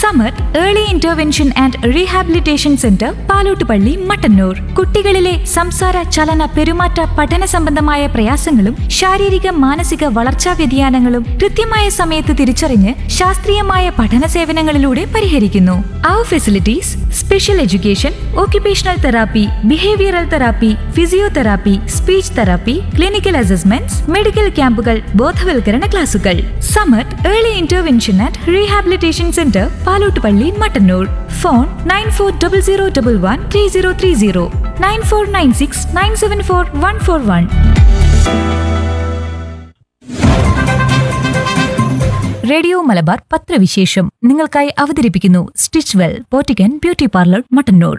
Samar early intervention and rehabilitation centre Palottupally Mattannur കുട്ടികളിലെ സംസാര ചലന പെരുമാറ്റ പഠന സംബന്ധമായ പ്രയാസങ്ങളും ശാരീരിക മാനസിക വളർച്ചാ വ്യതിയാനങ്ങളും കൃത്യമായ സമയത്ത് തിരിച്ചറിഞ്ഞ് ശാസ്ത്രീയമായ പഠന സേവനങ്ങളിലൂടെ പരിഹരിക്കുന്നു അവർ facilities special education occupational therapy behavioural therapy physiotherapy speech therapy clinical assessments medical ക്യാമ്പുകൾ ബോധവൽക്കരണ ക്ലാസുകൾ Samath early intervention and rehabilitation centre Palottupally Mattannur phone nine four double zero double one three zero three zero nine four nine six nine seven four one four one radio Malabar പത്രവിശേഷം നിങ്ങൾക്കായി അവതരിപ്പിക്കുന്നു stitch well പോറ്റിക്കൻ beauty parlour Mattannur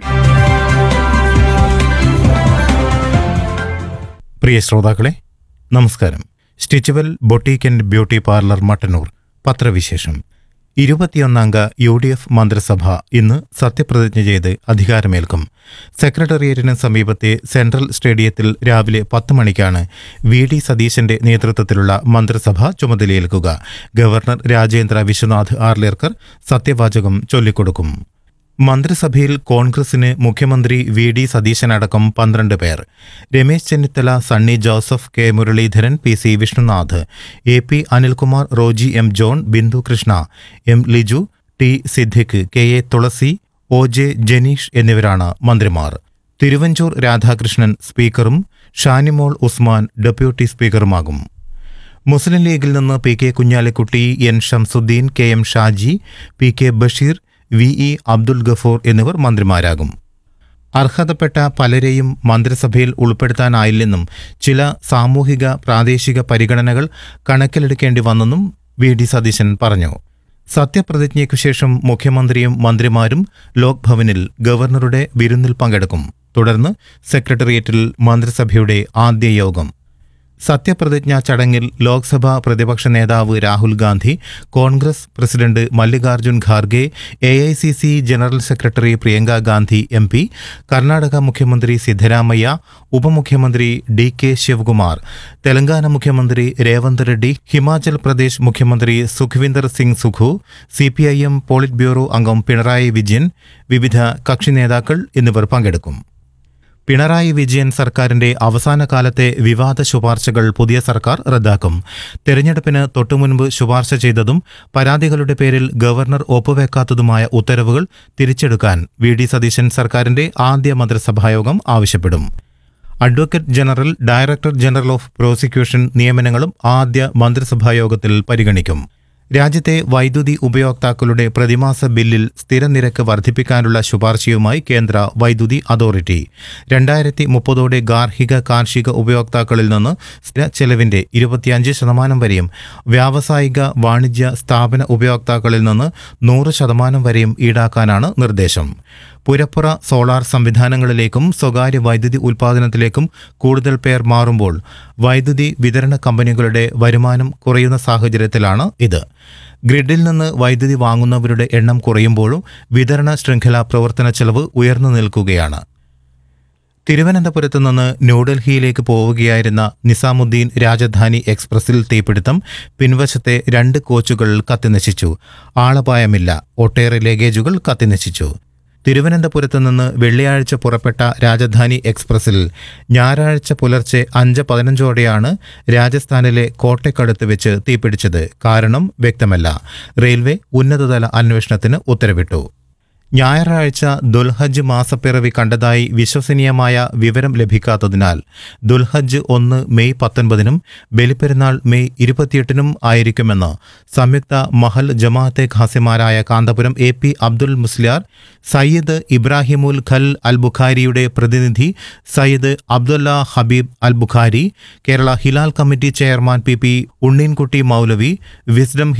പ്രിയ ശ്രോതാക്കളെ നമസ്കാരം stitchwell boutique and beauty parlour Mattannur പത്രവിശേഷം ഇരുപത്തിയൊന്നംഗ U D F മന്ത്രിസഭ ഇന്ന് സത്യപ്രതിജ്ഞ ചെയ്ത് അധികാരമേൽക്കും സെക്രട്ടേറിയറ്റിന് സമീപത്തെ സെൻട്രൽ സ്റ്റേഡിയത്തിൽ രാവിലെ പത്ത് മണിക്കാണ് വി ഡി സതീശന്റെ നേതൃത്വത്തിലുള്ള മന്ത്രിസഭ ചുമതലയേൽക്കുക ഗവർണർ രാജേന്ദ്ര വിശ്വനാഥ് ആർലേർക്കർ സത്യവാചകം ചൊല്ലിക്കൊടുക്കും മന്ത്രിസഭയിൽ കോൺഗ്രസിന് മുഖ്യമന്ത്രി വി ഡി സതീശനടക്കം പന്ത്രണ്ട് പേർ Ramesh Chennithala Sunny Joseph K Muraleedharan P C Vishnunath A P Anilkumar Roji M John Bindu Krishna M Liju T Siddique K A Thulasi O J Janeesh എന്നിവരാണ് മന്ത്രിമാർ തിരുവഞ്ചൂർ രാധാകൃഷ്ണൻ സ്പീക്കറും ഷാനിമോൾ ഉസ്മാൻ ഡെപ്യൂട്ടി സ്പീക്കറുമാകും മുസ്ലിം ലീഗിൽ നിന്ന് P K Kunhalikutty N Shamsudheen K M Shaji P K Basheer V E Abdul Gafoor എന്നിവർ മന്ത്രിമാരാകും അർഹതപ്പെട്ട പലരെയും മന്ത്രിസഭയിൽ ഉൾപ്പെടുത്താനായില്ലെന്നും ചില സാമൂഹിക പ്രാദേശിക പരിഗണനകൾ കണക്കിലെടുക്കേണ്ടി വന്നെന്നും വി ഡി സതീശൻ പറഞ്ഞു സത്യപ്രതിജ്ഞയ്ക്കു ശേഷം മുഖ്യമന്ത്രിയും മന്ത്രിമാരും ലോക് ഭവനിൽ ഗവർണറുടെ വിരുന്നിൽ പങ്കെടുക്കും തുടർന്ന് സെക്രട്ടേറിയറ്റിൽ മന്ത്രിസഭയുടെ ആദ്യ യോഗം സത്യപ്രതിജ്ഞാ ചടങ്ങിൽ ലോക്സഭാ പ്രതിപക്ഷ നേതാവ് Rahul Gandhi Congress president Mallikarjun Kharge A I C C general secretary Priyanka Gandhi M P Karnataka മുഖ്യമന്ത്രി സിദ്ധരാമയ്യ ഉപമുഖ്യമന്ത്രി ഡി കെ ശിവകുമാർ തെലങ്കാന മുഖ്യമന്ത്രി രേവന്ത് റെഡ്ഡി ഹിമാചൽ പ്രദേശ് മുഖ്യമന്ത്രി Sukhvinder Singh Sukhu C P I M politburo അംഗം പിണറായി വിജയൻ വിവിധ കക്ഷി നേതാക്കൾ എന്നിവർ പങ്കെടുക്കും പിണറായി വിജയൻ സർക്കാരിന്റെ അവസാന കാലത്തെ വിവാദ ശുപാർശകൾ പുതിയ സർക്കാർ റദ്ദാക്കും തെരഞ്ഞെടുപ്പിന് തൊട്ടുമുൻപ് ശുപാർശ ചെയ്തതും പരാതികളുടെ പേരിൽ ഗവർണർ ഒപ്പുവെക്കാത്തതുമായ ഉത്തരവുകൾ തിരിച്ചെടുക്കാൻ വി ഡി സതീശൻ സർക്കാരിന്റെ ആദ്യ മന്ത്രിസഭായോഗം ആവശ്യപ്പെടും advocate general director general of prosecution നിയമനങ്ങളും ആദ്യ മന്ത്രിസഭായോഗത്തിൽ പരിഗണിക്കും രാജ്യത്തെ വൈദ്യുതി ഉപയോക്താക്കളുടെ പ്രതിമാസ ബില്ലിൽ സ്ഥിര നിരക്ക് വർദ്ധിപ്പിക്കാനുള്ള ശുപാർശയുമായി കേന്ദ്ര വൈദ്യുതി അതോറിറ്റി രണ്ടായിരത്തി മുപ്പതോടെ ഗാർഹിക കാർഷിക ഉപയോക്താക്കളിൽ നിന്ന് സ്ഥിര ചെലവിന്റെ ഇരുപത്തിയഞ്ച് ശതമാനം വരെയും വ്യാവസായിക വാണിജ്യ സ്ഥാപന ഉപയോക്താക്കളിൽ നിന്ന് നൂറ് ശതമാനം വരെയും ഈടാക്കാനാണ് നിർദ്ദേശം പുരപ്പുറ സോളാർ സംവിധാനങ്ങളിലേക്കും സ്വകാര്യ വൈദ്യുതി ഉൽപ്പാദനത്തിലേക്കും കൂടുതൽ പേർ മാറുമ്പോൾ വൈദ്യുതി വിതരണ കമ്പനികളുടെ വരുമാനം കുറയുന്ന സാഹചര്യത്തിലാണ് ഇത് ഗ്രിഡിൽ നിന്ന് വൈദ്യുതി വാങ്ങുന്നവരുടെ എണ്ണം കുറയുമ്പോഴും വിതരണ ശൃംഖല പ്രവർത്തന ചെലവ് ഉയർന്നു നിൽക്കുകയാണ് തിരുവനന്തപുരത്ത് നിന്ന് ന്യൂഡൽഹിയിലേക്ക് പോവുകയായിരുന്ന നിസാമുദ്ദീൻ രാജധാനി എക്സ്പ്രസിൽ തീപിടുത്തം പിൻവശത്തെ രണ്ട് കോച്ചുകൾ കത്തിനശിച്ചു ആളപായമില്ല ഒട്ടേറെ ലഗേജുകൾ കത്തിനശിച്ചു തിരുവനന്തപുരത്ത് നിന്ന് വെള്ളിയാഴ്ച പുറപ്പെട്ട രാജധാനി എക്സ്പ്രസിൽ ഞായറാഴ്ച പുലർച്ചെ അഞ്ച് പതിനഞ്ചോടെയാണ് രാജസ്ഥാനിലെ കോട്ടയ്ക്കടുത്ത് വെച്ച് തീപിടിച്ചത് കാരണം വ്യക്തമല്ല റെയിൽവേ ഉന്നതതല അന്വേഷണത്തിന് ഉത്തരവിട്ടു ഞായറാഴ്ച ദുൽഹജ്ജ് മാസപ്പിറവി കണ്ടതായി വിശ്വസനീയമായ വിവരം ലഭിക്കാത്തതിനാൽ ദുൽഹജ്ജ് ഒന്ന് മെയ് പത്തൊൻപതിനും ബലിപ്പെരുന്നാൾ മെയ് ഇരുപത്തിയെട്ടിനും ആയിരിക്കുമെന്ന് സംയുക്ത മഹൽ ജമാഅത്തെ ഖാസിമാരായ കാന്തപുരം എ പി അബ്ദുൽ മുസ്ലിയാർ സയ്യിദ് ഇബ്രാഹിമുൽ ഖൽ അൽ ബുഖാരിയുടെ പ്രതിനിധി Sayyid Abdulla Habeeb Al Bukhari Kerala Hilal committee chairman P P Unneenkutty Moulavi wisdom